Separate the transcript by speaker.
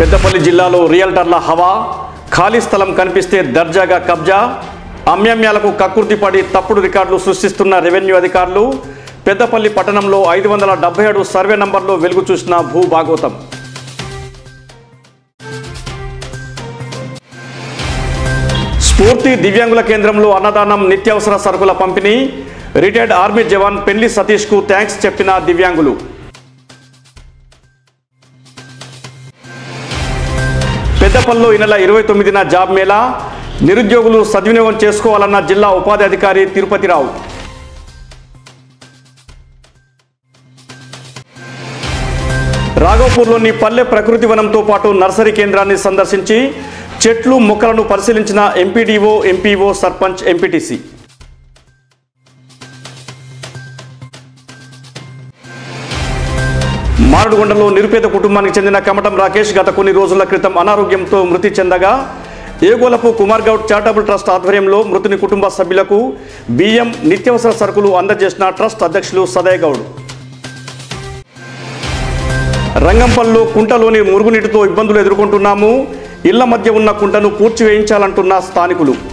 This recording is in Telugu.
Speaker 1: పెద్దపల్లి జిల్లాలో రియల్టర్ల హవా ఖాళీ స్థలం కనిపిస్తే దర్జాగా కబ్జా అమ్యమ్యాలకు కక్కుర్తి పడి తప్పుడు రికార్డులు సృష్టిస్తున్న రెవెన్యూ అధికారులు పెద్దపల్లి పట్టణంలో ఐదు వందల డెబ్బై ఏడు సర్వే నంబర్లో వెలుగు చూసిన భూ భాగవతం స్ఫూర్తి దివ్యాంగుల కేంద్రంలో అన్నదానం నిత్యావసర సరుకుల పంపిణీ రిటైర్డ్ ఆర్మీ జవాన్ పెళ్లి సతీష్కు థ్యాంక్స్ చెప్పిన దివ్యాంగులు పెద్దపల్లిలో ఈ నెల ఇరవై తొమ్మిదిన జాబ్ మేళా నిరుద్యోగులు సద్వినియోగం చేసుకోవాలన్న జిల్లా ఉపాధి అధికారి తిరుపతిరావు రాఘవపూర్లోని పల్లె ప్రకృతి వనంతో పాటు నర్సరీ కేంద్రాన్ని సందర్శించి చెట్లు మొక్కలను పరిశీలించిన ఎంపీడీఓ ఎంపీఓ సర్పంచ్ ఎంపీటీసీ మారడుగొండలో నిరుపేద కుటుంబానికి చెందిన కమటం రాకేష్ గత కొన్ని రోజుల క్రితం అనారోగ్యంతో మృతి చెందగా ఏగోలపు కుమార్ గౌడ్ చారిటబుల్ ట్రస్ట్ ఆధ్వర్యంలో మృతుని కుటుంబ సభ్యులకు బియ్యం నిత్యావసర సరుకులు అందజేసిన ట్రస్ట్ అధ్యక్షులు సదయ్ గౌడ్ రంగంపల్లిలో కుంటలోని మురుగునీటితో ఇబ్బందులు ఎదుర్కొంటున్నాము ఇళ్ల మధ్య ఉన్న కుంటను పూడ్చివేయించాలంటున్న స్థానికులు